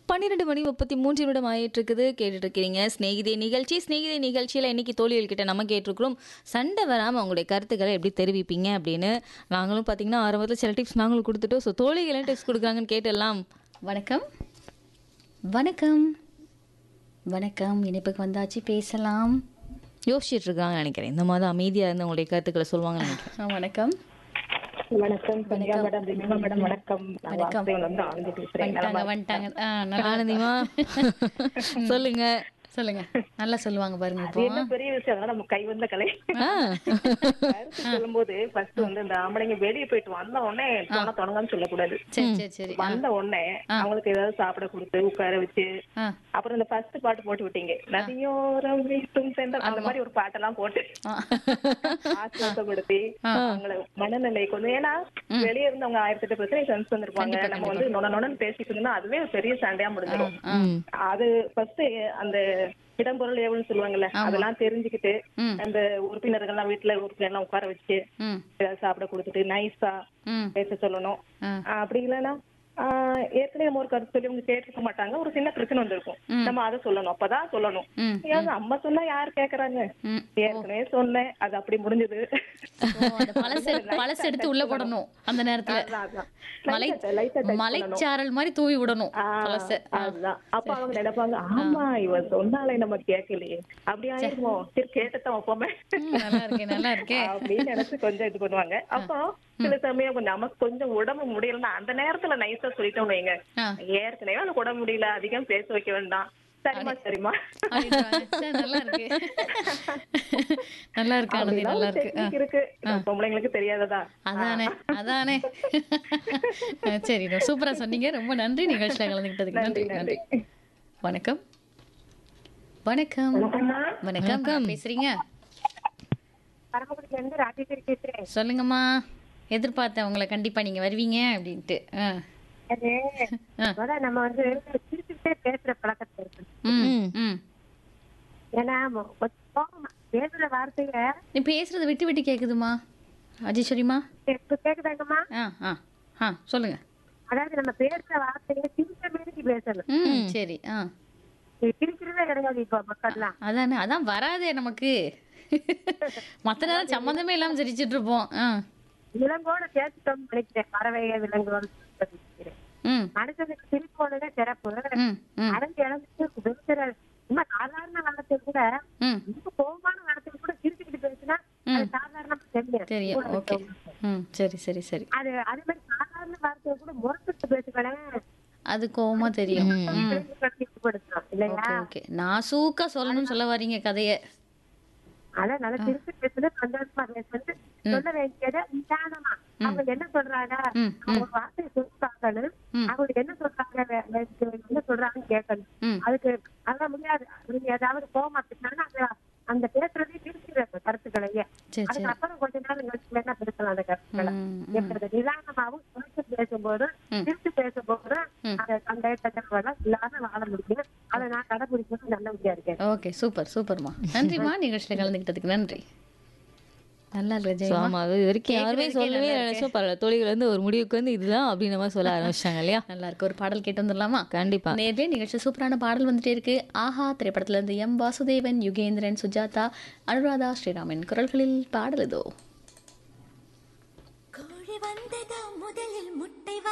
பன்னிரெண்டு மணி முப்பத்தி மூன்று நிமிடம் ஆயிட்டு இருக்குது கேட்டுட்டு இருக்கிறீங்க ஸ்நேகிதே நிகழ்ச்சி ஸ்நேகிதே நிகழ்ச்சியில் இன்னைக்கு தோழிகள் கிட்ட நம்ம கேட்டிருக்கிறோம் சண்டை வராமல் உங்களுடைய கருத்துக்களை எப்படி தெரிவிப்பீங்க அப்படின்னு நாங்களும் பார்த்தீங்கன்னா ஆரம்பத்தில் சில டிப்ஸ் நாங்களும் கொடுத்துட்டோம் ஸோ தோழிகள் என்ன டிப்ஸ் கொடுக்குறாங்கன்னு கேட்டெல்லாம் வணக்கம் வணக்கம் வணக்கம் இணைப்புக்கு வந்தாச்சு பேசலாம் யோசிச்சுட்டு இருக்காங்கன்னு நினைக்கிறேன் இந்த மாதிரி அமைதியாக இருந்து உங்களுடைய கருத்துக்களை சொல்லுவாங்கன்னு நினைக்கிறேன் ஆ, வணக்கம் வணக்கம் சந்தியா மேடம் தினிமா மேடம் வணக்கம் நான் வணக்கம். வாசுதேவன் வந்து ஆனந்தி பேசுறேன் வந்துட்டாங்க வந்துட்டாங்க ஆ, நல்லா ஆனந்திமா சொல்லுங்க சொல்லுங்க நல்லா சொல்லுவாங்க பாருங்க இப்போ அது என்ன பெரிய விஷயம் அதெல்லாம் நம்ம கை வந்த கலை ஆ கருத்து சொல்லும்போது ஃபர்ஸ்ட் வந்து இந்த ஆம்பளைங்க வெளியே போயிட்டு வந்த உடனே தொண தொடங்கன்னு சொல்லக்கூடாது சரி சரி சரி ஆ, வந்த உடனே அவங்களுக்கு ஏதாவது சாப்பிட கொடுத்து உட்கார வச்சு ஆ, அப்புறம் இந்த ஃபர்ஸ்ட் பாட்டு போட்டு விட்டீங்க நதியோரம் வீட்டும் சென்ற அந்த மாதிரி ஒரு பாட்டெல்லாம் போட்டு ஆ. ஆசுவாசப்படுத்தி அவங்கள மனநிலை கொஞ்சம் ஏன்னா வெளியே இருந்து அவங்க ஆயிரத்தி எட்டு பிரச்சனை சென்ஸ் வந்திருப்பாங்க நம்ம வந்து நொட நொடன்னு பேசிட்டு இருந்தோம் அதுவே ஒரு பெரிய சண்டையா முடிஞ்சிடும் ம் அது ஃபர்ஸ்ட் அந்த இடம்பொருள் ஏவல்னு சொல்லுவாங்கல்ல அதெல்லாம் தெரிஞ்சுக்கிட்டு ம். அந்த உறுப்பினர்கள்லாம் வீட்டுல உறுப்பினர்லாம் உட்கார வச்சு ம் ஏதாவது சாப்பிட கொடுத்துட்டு நைஸா ம் பேச சொல்லணும் ஆ. ஆஹ் அப்படி இல்லைன்னா ஆஹ் ஏற்கனவே நம்ம ஒரு கருத்து சொல்லி அவங்க கேட்டிருக்க மாட்டாங்க ஒரு சின்ன பிரச்சனை வந்திருக்கும் நம்ம அதை சொல்லணும் அப்பதான் சொல்லணும் ம். ஏன் அம்மா சொன்னா யார் கேக்குறாங்க ம். ஏற்கனவே சொன்னேன் அது அப்படி முடிஞ்சது ஓ, அந்த பழசு பழசு எடுத்து உள்ள போடணும் அந்த நேரத்துல அதான், அதான். மலை Light ஆ, light ஆ touch மலைச்சாரல் மாதிரி தூவி விடணும் ஆஹ் பழசு அதுதான் அப்ப அவங்க நினைப்பாங்க ஆமா இவ சொன்னாலே நம்ம கேட்கலையே அப்படி ஆயிருமோ சரி கேட்டுதான் வைப்போமே ம், நல்லா இருக்கே நல்லா இருக்கே அப்படின்னு நினைச்சு கொஞ்சம் இது பண்ணுவாங்க அப்போ சில சமயம் கொஞ்சம் நமக்கு கொஞ்சம் உடம்பு முடியலன்னா அந்த நேரத்துல நைஸா சொல்லிட்டோம் வைங்க ஆ. ஏற்கனவே எனக்கு உடம்பு முடியல அதிகம் பேச வைக்க வேண்டாம் சரிம்மா சரிம்மா அப்படின்றாங்க. சரி, நல்லா இருக்கு நல்லா இருக்கு ஆனந்தி அப்படிலாம் நல்லா ஒரு இருக்கு ஆ. technique இருக்கு பொம்பளைங்களுக்கு தெரியாததா அதானே அதானே அஹ் சரி சூப்பரா சொன்னீங்க ரொம்ப நன்றி நிகழ்ச்சியில கலந்துக்கிட்டதுக்கு நன்றி நன்றி வணக்கம் வணக்கம் வணக்கம் யார் பேசுறீங்க பரமக்குடியில இருந்து ராஜேஸ்வரி பேசுறேன் சொல்லுங்கம்மா எதிர்பார்த்தேன் உங்களை கண்டிப்பா நீங்க வருவீங்க அப்படின்ட்டு ஆ. அது ஆ. அதான் நம்ம வந்து சிரிச்சுட்டே பேசுற பழக்கத்தை இருக்கு ம் ம் ஏன்னா மொ- மொத்தமா பேசுற வார்த்தைய நீ பேசுறது விட்டு விட்டு கேக்குதுமா அஜீஸ்வரிமா இப்ப கேக்குதாங்கம்மா ஆ ஆ ஆ சொல்லுங்க அதாவது நம்ம பேசுற வார்த்தைய சிரிச்ச மாதிரி பேசணும் ம் சரி ஆ இது சிரிக்கிறதே கிடையாது இப்ப மக்கள்லாம் அதானே அதான் வராதே நமக்கு மத்த நேரம் சம்மந்தமே இல்லாம சிரிச்சிட்டு இருப்போம் ஆ விலங்கோட சேர்த்துட்டோம் நினைக்கிறேன் பறவைய விலங்கோட நினைக்கிறேன் ம் மனுஷனுக்கு சிரிப்போடவே சிறப்பு ம் ம் அடைஞ்சு இழந்துட்டு பேசுற சும்மா சாதாரண வார்த்தை கூட ம் ரொம்ப கோபமான வார்த்தை கூட சிரிச்சுக்கிட்டு பேசினா அது சாதாரணமா தெரியும் தெரியும் ஓகே ம் சரி சரி சரி அது அதே மாதிரி சாதாரண வார்த்தையை கூட முரட்டுட்டு பேசுகளேன் அது கோவமா தெரியும் ம் படுத்தலாம் இல்லையா ஓகே ஓகே நான் சூக்கா சொல்லணும்னு சொல்ல வரீங்க கதைய அதான் நல்லா சிரிச்சு பேசுறது சந்தோஷமா பேசுறது சொல்ல வேண்டியதை நிதானமா அவங்க என்ன சொல்றாங்க ம், அவங்க ஒரு வார்த்தையை சொல்லிட்டாங்கன்னு அவங்களுக்கு என்ன சொல்றாங்க வே- வே- என்ன சொல்றாங்கன்னு கேட்கணும் ம் அதுக்கு அதான் முடியாது நீங்க ஏதாவது கோவமா பேசினாலும் அந்த அந்த பேசுறதே திருச்சிடுறது கருத்துக்களையே சரி சரி அதுக்கப்புறம் கொஞ்ச நேரம் கழிச்சு வேணா பேசலாம் அந்த கருத்துக்களை ம், எப்படி நிதானமாவும் குறைச்சு பேசும்போது திருச்சி பேசும்போது அந்த சண்டை சச்சரவெல்லாம் இல்லாம வாழ முடியும் அதை நான் கடைபிடிக்கிறது நல்ல விஷயம் இருக்கேன் ஓகே சூப்பர் சூப்பர்மா நன்றிம்மா நிகழ்ச்சியில கலந்துக்கிட்டதுக்கு நன்றி நல்லா இருக்கு ஸோ ஜெயமா ஆமாம் அது வரைக்கும் யாருமே சொல்லவே நினைச்சோம் பல தோழிகள் வந்து ஒரு முடிவுக்கு வந்து இதுதான் அப்படின்ற மாதிரி சொல்ல ஆரம்பிச்சிட்டாங்க இல்லையா நல்லா இருக்கு ஒரு பாடல் கேட்டு வந்துடலாமா கண்டிப்பா நேர்லயே நிகழ்ச்சி சூப்பரான பாடல் வந்துட்டே இருக்கு ஆஹா திரைப்படத்துல இருந்து எம் வாசுதேவன் யுகேந்திரன் சுஜாதா அனுராதா ஸ்ரீராமன் குரல்களில் பாடல் இதோ கோழி வந்ததா முதலில் முட்டை